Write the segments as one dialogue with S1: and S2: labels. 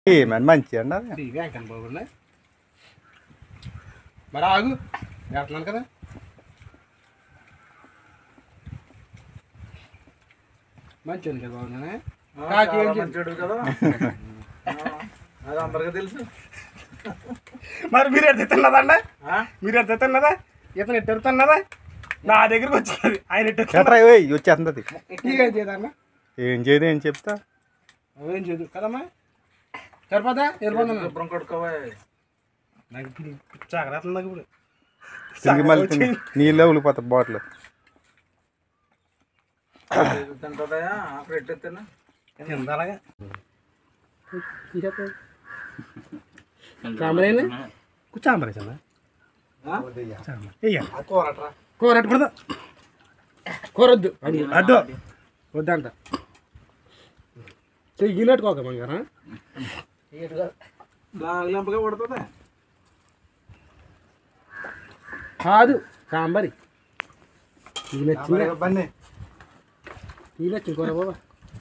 S1: ఏమని మంచి అండి అది
S2: టీవీ వెంకన్న బాబున్నా మరి ఆగు వేస్తున్నాను కదా మంచి ఉంది కదా బాబునే కాకి ఏం చేయ-
S3: మంచోడు కదా అది అందరికీ తెలుసు
S2: మరి మీరు ఎడితే తిన్నదండి
S3: ఆ?
S2: మీరు ఎడితే తిన్నదా ఇతను ఎట్టు ఎడుతున్నదా నా దగ్గరికి వచ్చినది ఆయన ఎట్టు
S1: ఎట్రా ఏయ్ వచ్చేస్తుంది
S2: టీగా చేయదన్న
S1: ఏం చేయదు ఏం చెప్తా
S2: అవేం చేయదు కదమ్మా సరిపోదా ఎరిపోతున్నా
S3: శుభ్రం కొడుకోవా
S2: నాకు ఇప్పుడు జాగ్రత్త నాకు ఇప్పుడు
S1: తిరిగి మళ్ళీ తిని నీళ్ళే ఉలిపోతాయి బాటిల్
S3: తింటుందా అక్కడ ఎట్టేస్తాను
S2: కింద అలాగా చాంబరైనా చాంబరే చందా
S3: కూరట్రా
S2: కూర అట్టుకూడదు కూర వద్దు అద్దు వద్దంట చెయ్యి నెట్టుకోక మంగారా
S3: లాగలింపగా పడుతుంది
S2: కాదు సాంబారి నీళ్ళు వచ్చిందా
S3: బండి
S2: నీళ్ళు వచ్చింది కూర బాబా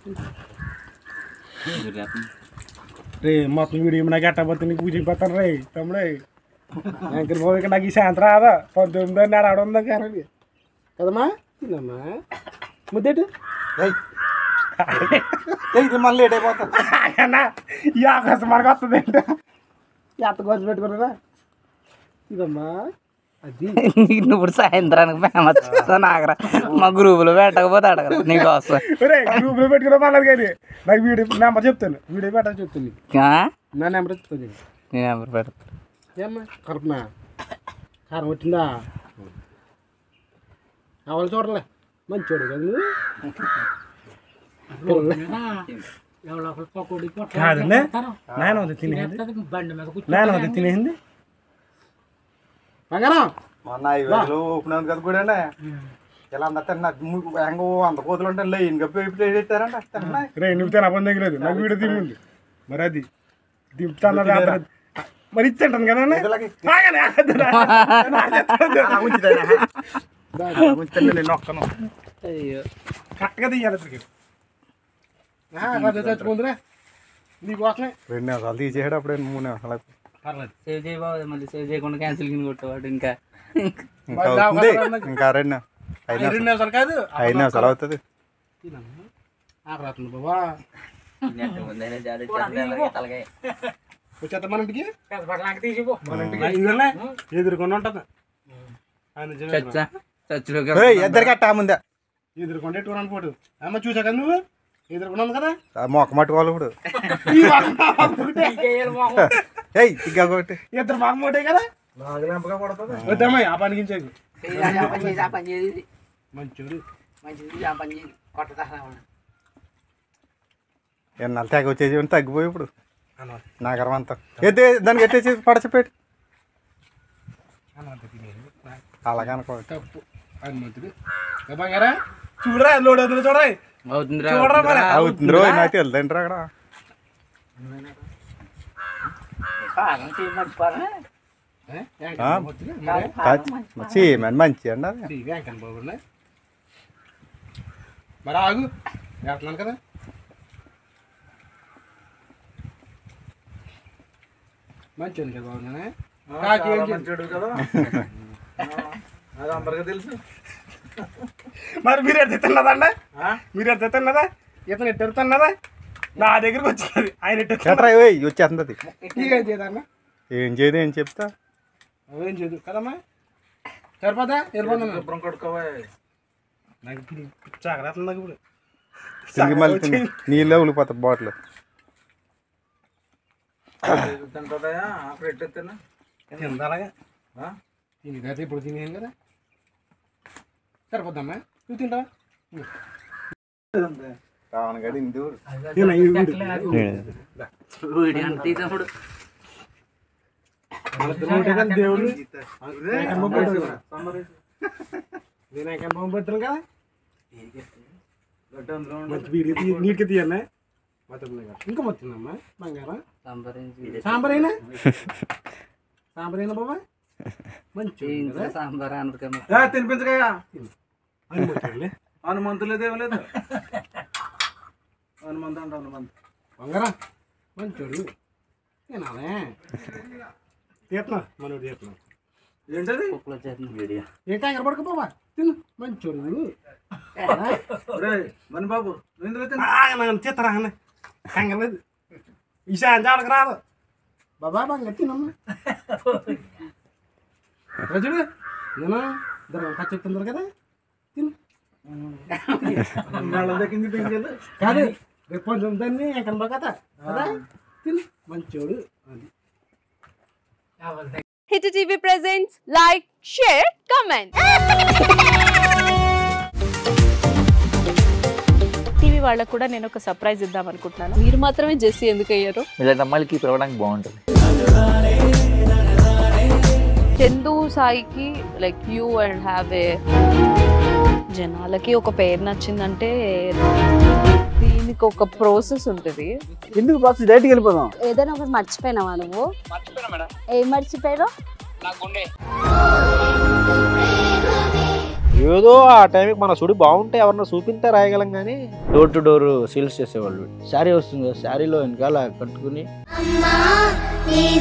S2: రే మొత్తం వీడియో నాకు ఎట్టబోతే నీకు పూజ పోతాను రే తమ్ముడే వెంకట బాబు ఇక్కడ నాకు ఈ సాయంత్రం రాదా పంతొమ్మిది నాడు ఆడ ఉందా కానీ కదమ్మా తిన్నమ్మా ముద్దెట్టు
S1: ఇది మళ్ళీ లేట్ అయిపోతా
S2: అన్నా ఈ ఆకాశం మనకు వస్తుంది ఏంటో ఎంత కోసి పెట్టుకున్నారా ఇదమ్మా అది
S4: నేను ఇప్పుడు సాయంత్రానికి ఫేమస్ నాగరా మా గ్రూపులో పెట్టకపోతే అడగరా నీకు వస్తా
S2: ఒరే గ్రూప్లో పెట్టుకున్నా పర్లేదు కానీ నాకు వీడియో నెంబర్ చెప్తాను వీడియో పెట్టని చెప్తాను నీకు. నా నెంబర్ చెప్తాను నీకు.
S4: నేను ఎవరు పెడతా
S2: ఏమ్మా కడుపునా కారం వచ్చిందా అవలు చూడలే మంచోడు కదా నువ్వు కాదండి నాయన వద్ద తినేసింది నాయన వద్ద తినేసింది బంగారం
S1: మొన్న ఐదు వేలు ఓపెన్ ఉంది కదా కూడా ఇలా అందరు తిన్నా ఎంగ వంద కోతులు ఉంటాయి లైన్ గా పేపర్ పెట్టారంట తిన్నా
S2: రే నువ్వు తిన పని దగ్గర నాకు వీడియో దిమ్ముంది మరి అది దింపుతాను మరి ఇచ్చేంటాను కదా అన్న?
S1: ఇదిలాగే.
S2: ఆగనే, ఆగద్దురా.
S1: ఉంచుతాను నేను ఒక్కను
S4: అయ్యో
S2: కరెక్ట్గా తీయాలి ఇద్దరికి చచ్చుకుందిరా నీకోసమే
S1: రెండు నిమిషాలు తీసేసాడు అప్పుడే మూడు నిమిషాలు అయిపోయి.
S2: పర్లేదు
S4: సేవ్ చేయ బాబు మళ్ళీ సేవ్ చేయకుండా క్యాన్సిల్ కింద కొట్టేవాడు ఇంకా
S1: ఇంకా అవుతుంది ఇంకా రెండు ఐదు
S2: రెండు
S1: నిమిషాలు
S2: నిమిషాలు కాదు
S1: ఐదు నిమిషాలు అవుతుంది
S2: ఆకరాతుంది బాబా వచ్చేద్దాం మన ఇంటికి మన ఇంటికి ఇదిగోలే, ఎదురుకుండా ఉంటుంది ఆయన నిజమే రా.
S4: చచ్చా చచ్చులోకి
S1: ఏయ్, ఇద్దరికి అట్టా ముందే
S2: ఎదురుకుండా ఎట్టుకున్నాను పోటు అమ్మ చూసా కదా నువ్వు ఎదురుకుండా ఉంది కదా
S1: ఆ మొక్క మట్టుకోవాలి ఇప్పుడు
S2: ఈ వారం ఒకటే.
S1: ఏయ్ ఇంకా ఒకటి
S2: ఇద్దరు మాకు మోటే కదా
S3: లాగలింపగా పడుతుంది
S2: వద్దమ్మాయి ఆ పని గించేకు
S4: మంచిది
S2: మంచోడు
S4: ఆ పని చేసి కొట్టదా
S1: ఎన్నాళ్ళు తెగ వచ్చేసి తగ్గిపోయి ఇప్పుడు
S2: అనవద్దు
S1: నాగరం అంతా ఎత్తే దానికి ఎత్తేసి పడచిపెట్టి
S2: అనవద్దు తినేది
S1: అలాగే అనుకో
S2: తప్పు హనుమంతుడు ఏ బంగారా చూడరా లోడ్ అవుతుంది చూడరా
S4: అవుతుందిరా
S2: చూడరా మరి
S1: అవుతుంది రోజు నాకు తెలుదండి అక్కడ
S2: ఏ? ఏం
S1: ఆ?
S2: హనుమంతుడు? మీరే?
S1: చేయమని మంచి అండి అది
S2: టీ వెంకన్న బాబున్నా మరి ఆగు వేస్తున్నాను కదా మంచి ఉంది కదా బాగున్నానే కాకి ఏం చేయ-
S3: మంచోడు కదా అది అందరికీ తెలుసు
S2: మరి మీరు ఎడితే తిన్నదండి
S3: ఆ?
S2: మీరు ఎడితే తిన్నదా ఇతను ఎట్టు ఎడుతున్నదా నా దగ్గరికి వచ్చినది ఆయన ఎట్టు
S1: ఎట్రా ఏయ్ వచ్చేస్తుంది
S2: టీగా చేయదన్న
S1: ఏం చేయదు ఏం చెప్తా
S2: అవేం చేయదు కదమ్మా సరిపోదా ఎరిపోతున్నా
S3: శుభ్రం కొడుకోవా
S2: నాకు ఇప్పుడు జాగ్రత్త నాకు ఇప్పుడు
S1: తిరిగి మళ్ళీ తిని నీళ్ళే ఉలిపోతాయి బాటిల్
S3: తింటుందా అక్కడ ఎట్టేస్తాను
S2: కింద అలాగా తినేదైతే ఇప్పుడు తినేది కదా సరిపోద్దమ్మా నువ్వు తింటావా
S1: రావణ గడి ఇందు
S2: తిన, ఈ వీడు.
S4: వీడి అంత ఇదప్పుడు
S2: మన ఇద్దరం ఉంటే కదా దేవుడు ఏకమ్మ పెట్టు. నేను ఏకమ్మ పెట్టాను కదా మంచి వీడియో తీ నీట్గా తీయాలి మొత్తం ఇంకా మొత్తుందమ్మా బంగారం
S4: సంబరించి
S2: సాంబార్ అయినా సాంబార్ అయినా బాబా మంచి
S4: ఇంట్లో సాంబార్ అనపకాయ
S3: ఏ, తినిపించగా
S2: హనుమంతుడులే
S3: హనుమంతు లేదు ఏం లేదు హనుమంతు అంట హనుమంతు
S2: బంగారా మంచోడు తినాలే తీస్తున్నా మనోడు తీస్తున్నా
S3: ఏంటది
S2: ఏ కంగారు పడుకోపోవా తిను మంచోడు
S3: ఒరేయ్, మణి బాబు నువ్వు ఇందులో తిను.
S2: నన్ను తీత్తరా అన్న కంగారు లేదు ఈ సాయం చాడకు రాదు బాబా బంగారు తినమ్మా రజుడు నేను ఇద్దరు ఖర్చు చెప్తున్నారు కదా తిను
S3: నల్ల దక్కింది పెంచాలి
S2: కాదు రేపు కొంచెం దాన్ని ఎక్కడ కదా కదా తిను మంచోడు అది
S5: hit TV presents like share comment TV వాళ్ళకు కూడా నేను ఒక సర్ప్రైజ్ ఇద్దాం అనుకుంటున్నాను మీరు మాత్రమే జెస్సీ ఎందుకు అయ్యారు
S4: ఇలాంటి అమ్మాయిలకి పిలవడానికి బాగుంటుంది
S5: చందు సాయికి like you and have a జనాలకి ఒక పేరు నచ్చిందంటే దీనికి ఒక ప్రాసెస్ ఉంటుంది
S2: ఎందుకు బాక్స్ డైరెక్ట్కి వెళ్ళిపోదాం
S6: ఏదైనా ఒకటి మర్చిపోయినావా నువ్వు ఏం మర్చిపోయావు
S7: ఏదో ఆ టైంకి మన సుడి బాగుంటే ఎవరన్నా చూపిస్తే రాయగలం కానీ డోర్ టు డోర్ సేల్స్ చేసేవాళ్ళు శారీ వస్తుంది కదా శారీలో వెనకాల కట్టుకుని
S8: అమ్మా ఈ